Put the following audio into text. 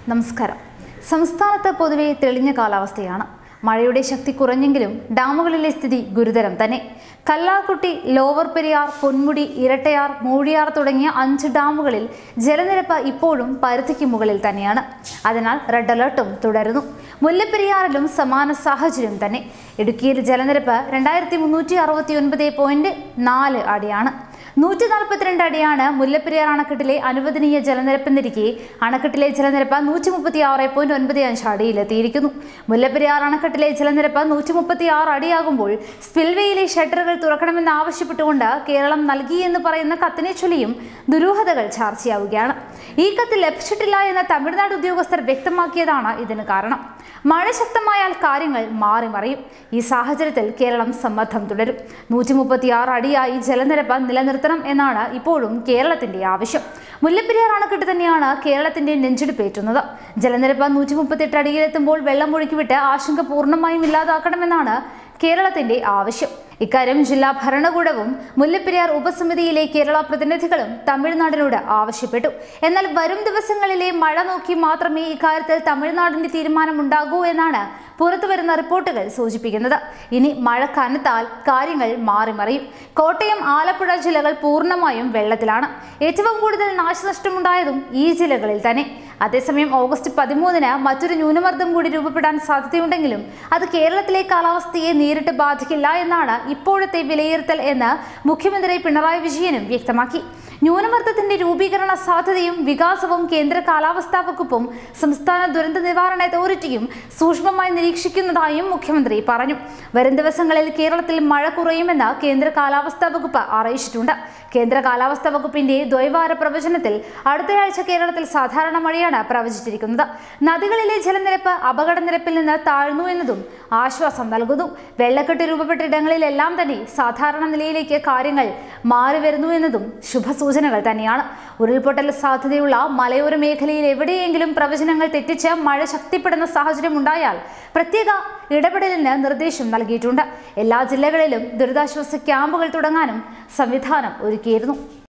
നമസ്കാരം സംസ്ഥാനത്ത് പൊതുവെ തെളിഞ്ഞ കാലാവസ്ഥയാണ് മഴയുടെ ശക്തി കുറഞ്ഞെങ്കിലും ഡാമുകളിലെ സ്ഥിതി ഗുരുതരം തന്നെ കല്ലാർകുട്ടി ലോവർ പെരിയാർ പൊന്മുടി ഇരട്ടയാർ മൂഴിയാർ തുടങ്ങിയ അഞ്ച് ഡാമുകളിൽ ജലനിരപ്പ് ഇപ്പോഴും പരിധിക്ക് മുകളിൽ തന്നെയാണ് അതിനാൽ റെഡ് അലർട്ടും തുടരുന്നു മുല്ലപ്പെരിയാറിലും സമാന സാഹചര്യം തന്നെ ഇടുക്കിയിൽ ജലനിരപ്പ് രണ്ടായിരത്തി മുന്നൂറ്റി അറുപത്തി ഒൻപത് പോയിന്റ് നാല് അടിയാണ് നൂറ്റി നാൽപ്പത്തിരണ്ട് അടിയാണ് മുല്ലപ്പെരിയാർ അണക്കെട്ടിലെ അനുവദനീയ ജലനിരപ്പെന്നിരിക്കെ അണക്കെട്ടിലെ ജലനിരപ്പ് നൂറ്റി മുപ്പത്തി ആറ് പോയിന്റ് ഒൻപത് അഞ്ച് അടിയിലെത്തിയിരിക്കുന്നു മുല്ലപ്പെരിയാർ അണക്കെട്ടിലെ ജലനിരപ്പ് നൂറ്റി മുപ്പത്തി ആറ് അടിയാകുമ്പോൾ സ്പിൽവേയിലെ ഷട്ടറുകൾ തുറക്കണമെന്ന് ആവശ്യപ്പെട്ടുകൊണ്ട് കേരളം നൽകിയെന്ന് പറയുന്ന കത്തിനെ ചൊല്ലിയും ദുരൂഹതകൾ ചർച്ചയാവുകയാണ് ഈ കത്ത് ലഭിച്ചിട്ടില്ല എന്ന് തമിഴ്നാട് ഉദ്യോഗസ്ഥർ വ്യക്തമാക്കിയതാണ് ഇതിന് കാരണം മഴ ശക്തമായാൽ കാര്യങ്ങൾ മാറി മറിയും ഈ സാഹചര്യത്തിൽ കേരളം സമ്മർദ്ദം തുടരും നൂറ്റി മുപ്പത്തി ആറ് അടിയായി ജലനിരപ്പ് നിലനിർത്തണം എന്നാണ് ഇപ്പോഴും കേരളത്തിന്റെ ആവശ്യം മുല്ലപ്പെരിയാർ അണക്കെട്ട് തന്നെയാണ് കേരളത്തിന്റെ നെഞ്ചെടുപ്പേറ്റുന്നത് ജലനിരപ്പ് നൂറ്റി മുപ്പത്തെട്ട് അടിയിലെത്തുമ്പോൾ വെള്ളം ഒഴുക്കിവിട്ട് ആശങ്ക പൂർണ്ണമായും ഇല്ലാതാക്കണമെന്നാണ് കേരളത്തിന്റെ ആവശ്യം ഇക്കാര്യം ജില്ലാ ഭരണകൂടവും മുല്ലപ്പെരിയാർ ഉപസമിതിയിലെ കേരള പ്രതിനിധികളും തമിഴ്നാടിനോട് ആവശ്യപ്പെട്ടു എന്നാൽ വരും ദിവസങ്ങളിലെ മഴ നോക്കി മാത്രമേ ഇക്കാര്യത്തിൽ തമിഴ്നാടിന്റെ തീരുമാനമുണ്ടാകൂ എന്നാണ് പുറത്തുവരുന്ന റിപ്പോർട്ടുകൾ സൂചിപ്പിക്കുന്നത് ഇനി മഴ കനത്താൽ കാര്യങ്ങൾ മാറിമറിയും കോട്ടയം ആലപ്പുഴ ജില്ലകൾ പൂർണ്ണമായും വെള്ളത്തിലാണ് ഏറ്റവും കൂടുതൽ നാശനഷ്ടമുണ്ടായതും ഈ ജില്ലകളിൽ തന്നെ അതേസമയം ഓഗസ്റ്റ് പതിമൂന്നിന് മറ്റൊരു ന്യൂനമർദ്ദം കൂടി രൂപപ്പെടാൻ സാധ്യതയുണ്ടെങ്കിലും അത് കേരളത്തിലെ കാലാവസ്ഥയെ നേരിട്ട് ബാധിക്കില്ല എന്നാണ് ഇപ്പോഴത്തെ വിലയിരുത്തൽ എന്ന് മുഖ്യമന്ത്രി പിണറായി വിജയനും വ്യക്തമാക്കി ന്യൂനമർദ്ദത്തിന്റെ രൂപീകരണ സാധ്യതയും വികാസവും കേന്ദ്ര കാലാവസ്ഥാ വകുപ്പും സംസ്ഥാന ദുരന്ത നിവാരണ അതോറിറ്റിയും സൂക്ഷ്മമായി നിരീക്ഷിക്കുന്നതായും മുഖ്യമന്ത്രി പറഞ്ഞു വരും ദിവസങ്ങളിൽ കേരളത്തിൽ മഴ കുറയുമെന്ന് കേന്ദ്ര കാലാവസ്ഥാ വകുപ്പ് അറിയിച്ചിട്ടുണ്ട് കേന്ദ്ര കാലാവസ്ഥാ വകുപ്പിന്റെ ദ്വൈവാര പ്രവചനത്തിൽ അടുത്തയാഴ്ച കേരളത്തിൽ സാധാരണ മഴയാണ് പ്രവചിച്ചിരിക്കുന്നത് നദികളിലെ ജലനിരപ്പ് അപകട നിരപ്പിൽ നിന്ന് താഴ്ന്നു എന്നതും ആശ്വാസം നൽകുന്നു വെള്ളക്കെട്ട് രൂപപ്പെട്ട ഇടങ്ങളിലെല്ലാം തന്നെ സാധാരണ നിലയിലേക്ക് കാര്യങ്ങൾ മാറി വരുന്നു എന്നതും ശുഭസൂചനകൾ തന്നെയാണ് ഉരുൾപൊട്ടൽ സാധ്യതയുള്ള മലയോര മേഖലയിൽ എവിടെയെങ്കിലും പ്രവചനങ്ങൾ തെറ്റിച്ച് മഴ ശക്തിപ്പെടുന്ന സാഹചര്യം ഉണ്ടായാൽ പ്രത്യേക ഇടപെടലിന് നിർദ്ദേശം നൽകിയിട്ടുണ്ട് എല്ലാ ജില്ലകളിലും ദുരിതാശ്വാസ ക്യാമ്പുകൾ തുടങ്ങാനും സംവിധാനം ഒരുക്കിയിരുന്നു